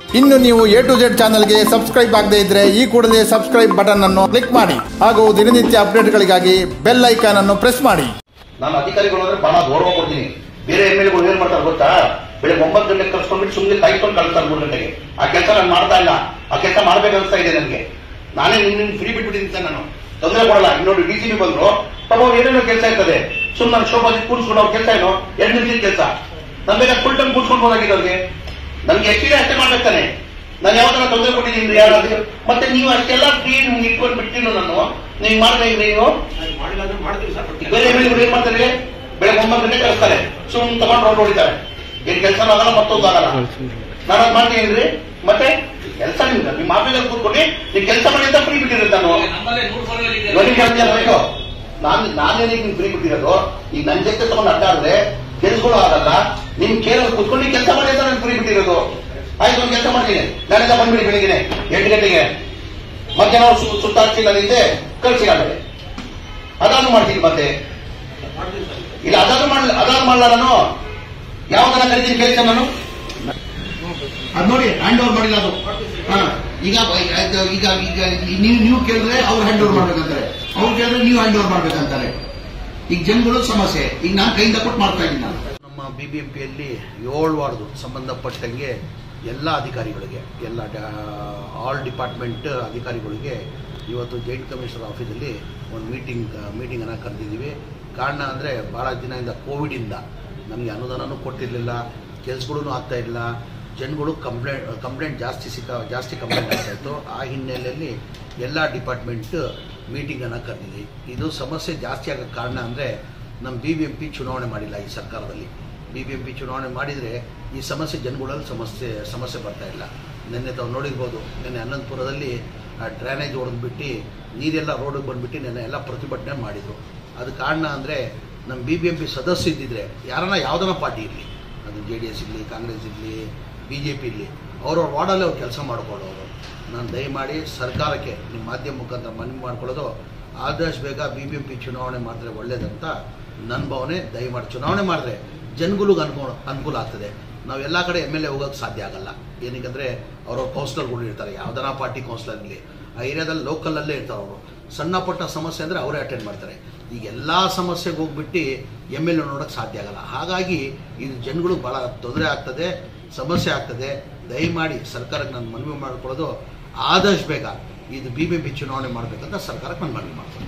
ಇನ್ನು ನೀವು A to Z ಚಾನಲ್ಗೆ ಸಬ್ಸ್ಕ್ರೈಬ್ ಆಗದೇ ಇದ್ರೆ ಈ ಕೂಡಲೇ ಸಬ್ಸ್ಕ್ರೈಬ್ ಬಟನ್ ಅನ್ನು ಕ್ಲಿಕ್ ಮಾಡಿ ಹಾಗೂ ದಿನನಿತ್ಯ ಅಪ್ಡೇಟ್ಗಳಿಗಾಗಿ ಬೆಲ್ ಐಕಾನ್ ಅನ್ನು ಪ್ರೆಸ್ ಮಾಡಿ ನಾನು ಅಧಿಕಾರಿಗಳು ಅಂದ್ರೆ ಬಹಳ ಗೌರವ ಕೊಡ್ತೀನಿ ಬೇರೆ ಎಮ್ ಎಲ್ ಗಳು ಏನ್ ಮಾಡ್ತಾರೆ ಗೊತ್ತಾ ಬೆಳಗ್ಗೆ ಒಂಬತ್ತು ಗಂಟೆಗೆ ಕರ್ಸ್ಕೊಂಡ್ಬಿಟ್ಟು ಸುಮ್ಮನೆ ಕಾಯ್ಕೊಂಡು ಕಳಿಸ್ತಾರೆ ಮೂರು ಗಂಟೆಗೆ ಆ ಕೆಲಸ ನಾನು ಮಾಡ್ತಾ ಇಲ್ಲ ಆ ಕೆಲಸ ಮಾಡ್ಬೇಕನ್ಸ್ತಾ ಇದೆ ನನಗೆ ನಾನೇ ನಿನ್ನ ಫ್ರೀ ಬಿಟ್ಬಿಟ್ಟಿದ್ದೀನಿ ಸರ್ ನಾನು ತೊಂದರೆ ಕೊಡಲ್ಲ ಇನ್ನೊಂದು ಡಿ ಸಿ ಬಿ ಬಂದ್ರು ಪಾಪ ಅವ್ರು ಏನೇನೋ ಕೆಲಸ ಇರ್ತದೆ ಸುಮ್ಮನೆ ನಾನು ಶೋಭಾಜಿ ಕೂರ್ಸ್ಕೊಂಡು ಅವ್ರ ಕೆಲಸ ಏನೋ ಎರಡು ನಿಮಿಷದ ಕೆಲಸ ನನ್ ಬೇಕಾದ್ರೆ ಫುಲ್ ಟೈಮ್ ಕೂರ್ಸ್ಕೊಂಡು ಹೋದಾಗಿದೆ ಅವ್ರಿಗೆ ನನ್ಗೆ ಎಷ್ಟಿದೆ ಅಷ್ಟೇ ಮಾಡ್ಬೇಕಾನೆ ನಾನು ಯಾವ್ದಾರ ತೊಂದರೆ ಕೊಟ್ಟಿದ್ದೀನಿ ಯಾರಾದ್ರೂ ಮತ್ತೆ ನೀವು ಅಷ್ಟೆಲ್ಲ ಫ್ರೀ ನಿಮ್ಗೆ ಇಟ್ಕೊಂಡು ಬಿಟ್ಟಿಲ್ಲ ನಾನು ನೀವು ಮಾಡ್ಬೇಕು ನೀವು ಬೇರೆ ಎಮ್ಮೆಲ್ಗಳು ಏನ್ ಮಾಡ್ತಾರೆ ಬೆಳಗ್ಗೆ ಒಂಬತ್ತು ಗಂಟೆ ಕಳಿಸ್ತಾರೆ ಸುಮ್ ತಗೊಂಡು ರೋಡ್ ಹೊಡಿತಾರೆ ಏನ್ ಕೆಲಸ ಆಗಲ್ಲ ಮತ್ತೊಂದು ಆಗಲ್ಲ ನಾನು ಅದ್ ಮಾಡ್ತೀನಿ ಮತ್ತೆ ಕೆಲಸ ನಿಮ್ಗೆ ನಿಮ್ಮ ಆಫೀಸಲ್ಲಿ ಕೂತ್ಕೊಂಡು ನೀವು ಕೆಲಸ ಮಾಡಿ ಅಂತ ಫ್ರೀ ಬಿಟ್ಟಿರುತ್ತೆ ನಾನು ಇವಾಗ ಹೇಳ್ತೀನಿ ಅಲ್ವಾ ನಾನು ನಾನೇನೇ ನಿಮ್ಗೆ ಫ್ರೀ ಬಿಟ್ಟಿರೋದು ಈಗ ನನ್ನ ಜೊತೆ ತಗೊಂಡು ಅಡ್ಡಾಡಿದ್ರೆ ಕೆಲಸಗಳು ಆಗಲ್ಲ ನಿಮ್ ಕೇರಳ ಕೂತ್ಕೊಂಡು ನೀವು ಕೆಲಸ ಮಾಡಿ ಅಂತ ನಾನು ಫ್ರೀ ಬಿಟ್ಟಿರೋದು ಆಯ್ತು ಒಂದು ಕೆಲಸ ಮಾಡ್ತೀನಿ ನಾಳೆಲ್ಲ ಬಂದ್ಬಿಡಿ ಬೆಳಿಗ್ಗೆ ಎಂಟು ಗಂಟೆಗೆ ಮಧ್ಯಾಹ್ನ ಸು- ಸುತ್ತಾಡ್ಸಿ ನನಗೆ ಕಳ್ಸಿ ಆಮೇಲೆ ಅದಾದ್ರು ಮಾಡ್ತೀನಿ ಮತ್ತೆ ಇಲ್ಲ ಅದಾದ್ರು ಮಾಡ್ಲ ಅದಾದ್ರು ಮಾಡಲ್ಲ ನಾನು ಯಾವ್ದನ್ನ ಕರಿತೀನಿ ಕೆಲಸ ನಾನು ಅದ್ ನೋಡಿ ಹ್ಯಾಂಡ್ ಓವರ್ ಮಾಡಿಲ್ಲ ಅದು ಹಾ. ಈಗ ಆಯ್ತು, ಈಗ ಈಗ ನೀವು ನೀವು ಕೇಳಿದ್ರೆ ಅವ್ರು ಹ್ಯಾಂಡ್ ಓವರ್ ಮಾಡ್ಬೇಕಂತಾರೆ ಅವ್ರು ಕೇಳಿದ್ರೆ ನೀವು ಹ್ಯಾಂಡ್ ಓವರ್ ಮಾಡ್ಬೇಕಂತಾರೆ ಈಗ ಜನಗಳು ಸಮಸ್ಯೆ ಈಗ ನಾನು ಕೈಯಿಂದ ಕೊಟ್ಟು ಮಾಡ್ತಾ ಇದ್ದೀನಿ ನಾನು ನಮ್ಮ ಬಿ ಬಿ ಎಂ ಪಿಯಲ್ಲಿ ಏಳು ವಾರ್ಡ್ದು ಸಂಬಂಧಪಟ್ಟಂಗೆ ಎಲ್ಲ ಅಧಿಕಾರಿಗಳಿಗೆ ಎಲ್ಲ ಆಲ್ ಡಿಪಾರ್ಟ್ಮೆಂಟ್ ಅಧಿಕಾರಿಗಳಿಗೆ ಇವತ್ತು ಜಾಯಿಂಟ್ ಕಮಿಷನರ್ ಆಫೀಸಲ್ಲಿ ಒಂದು ಮೀಟಿಂಗ್ ಮೀಟಿಂಗನ್ನು ಕರೆದಿದ್ದೀವಿ ಕಾರಣ ಅಂದರೆ ಭಾಳ ದಿನದಿಂದ ಕೋವಿಡಿಂದ ನಮಗೆ ಅನುದಾನನೂ ಕೊಟ್ಟಿರಲಿಲ್ಲ ಕೆಲಸಗಳೂ ಆಗ್ತಾ ಇಲ್ಲ ಜನಗಳು ಕಂಪ್ಲೇಂಟ್ ಕಂಪ್ಲೇಂಟ್ ಜಾಸ್ತಿ ಸಿಕ್ಕ ಜಾಸ್ತಿ ಕಂಪ್ಲೇಂಟ್ ಆಗ್ತಾಯಿತ್ತು ಆ ಹಿನ್ನೆಲೆಯಲ್ಲಿ ಎಲ್ಲ ಡಿಪಾರ್ಟ್ಮೆಂಟ್ ಮೀಟಿಂಗನ್ನು ಕರೆದಿದ್ವಿ ಇದು ಸಮಸ್ಯೆ ಜಾಸ್ತಿ ಆಗೋಕ್ಕೆ ಕಾರಣ ಅಂದರೆ ನಮ್ಮ ಬಿ ಬಿ ಎಂ ಪಿ ಚುನಾವಣೆ ಮಾಡಿಲ್ಲ ಈ ಸರ್ಕಾರದಲ್ಲಿ ಬಿ ಬಿ ಎಂ ಪಿ ಚುನಾವಣೆ ಮಾಡಿದರೆ ಈ ಸಮಸ್ಯೆ ಜನಗಳಲ್ಲಿ ಸಮಸ್ಯೆ ಸಮಸ್ಯೆ ಬರ್ತಾ ಇಲ್ಲ ನಿನ್ನೆ ತಾವು ನೋಡಿರ್ಬೋದು ನಿನ್ನೆ ಅನಂತಪುರದಲ್ಲಿ ಡ್ರೈನೇಜ್ ಹೊಡೆದ್ಬಿಟ್ಟು ನೀರೆಲ್ಲ ರೋಡಿಗೆ ಬಂದುಬಿಟ್ಟು ನಿನ್ನೆ ಎಲ್ಲ ಪ್ರತಿಭಟನೆ ಮಾಡಿದರು ಅದು ಕಾರಣ ಅಂದರೆ ನಮ್ಮ ಬಿ ಬಿ ಎಂ ಪಿ ಸದಸ್ಯ ಇದ್ದಿದ್ರೆ ಯಾರನ್ನ ಯಾವುದನ್ನ ಪಾರ್ಟಿ ಇರಲಿ ಅದು ಜೆ ಡಿ ಎಸ್ ಇರಲಿ ಕಾಂಗ್ರೆಸ್ ಇರಲಿ ಬಿ ಜೆ ಪಿ ಇರಲಿ ಅವ್ರವ್ರ ವಾರ್ಡಲ್ಲಿ ಅವ್ರು ಕೆಲಸ ಮಾಡ್ಕೊಳ್ಳೋರು ನಾನು ದಯಮಾಡಿ ಸರ್ಕಾರಕ್ಕೆ ನಿಮ್ಮ ಮಾಧ್ಯಮ ಮುಖಾಂತರ ಮನವಿ ಮಾಡ್ಕೊಳ್ಳೋದು ಆದಷ್ಟು ಬೇಗ ಬಿ ಬಿ ಎಂ ಪಿ ಚುನಾವಣೆ ಮಾಡಿದ್ರೆ ಒಳ್ಳೇದಂತ ನನ್ನ ಭಾವನೆ ದಯಮಾಡಿ ಚುನಾವಣೆ ಮಾಡಿದ್ರೆ ಜನಗಳಿಗೆ ಅನುಕೂಲ ಅನುಕೂಲ ಆಗ್ತದೆ ನಾವು ಎಲ್ಲ ಕಡೆ ಎಮ್ ಎಲ್ ಎ ಹೋಗೋಕ್ಕೆ ಸಾಧ್ಯ ಆಗಲ್ಲ ಏನಕ್ಕೆ ಅವ್ರವ್ರ ಕೌನ್ಸಿಲರ್ಗಳು ಇರ್ತಾರೆ ಯಾವ್ದಾರ ಪಾರ್ಟಿ ಕೌನ್ಸಿಲರ್ ಇರಲಿ ಆ ಏರಿಯಾದಲ್ಲಿ ಲೋಕಲಲ್ಲೇ ಇರ್ತಾರೆ ಅವರು ಸಣ್ಣ ಪುಟ್ಟ ಸಮಸ್ಯೆ ಅಂದರೆ ಅವರೇ ಅಟೆಂಡ್ ಮಾಡ್ತಾರೆ ಈಗ ಎಲ್ಲ ಸಮಸ್ಯೆಗೆ ಹೋಗ್ಬಿಟ್ಟು ಎಮ್ ಎಲ್ ಎ ನೋಡೋಕ್ಕೆ ಸಾಧ್ಯ ಆಗಲ್ಲ ಹಾಗಾಗಿ ಇದು ಜನಗಳಿಗೆ ಭಾಳ ತೊಂದರೆ ಆಗ್ತದೆ ಸಮಸ್ಯೆ ಆಗ್ತದೆ ದಯಮಾಡಿ ಸರ್ಕಾರಕ್ಕೆ ನಾನು ಮನವಿ ಮಾಡ್ಕೊಳ್ಳೋದು ಆದಷ್ಟು ಬೇಗ ಇದು ಬಿ ಬಿ ಪಿ ಚುನಾವಣೆ ಮಾಡಬೇಕಂತ ಸರ್ಕಾರಕ್ಕೆ ನಾನು ಮನವಿ ಮಾಡ್ತೀನಿ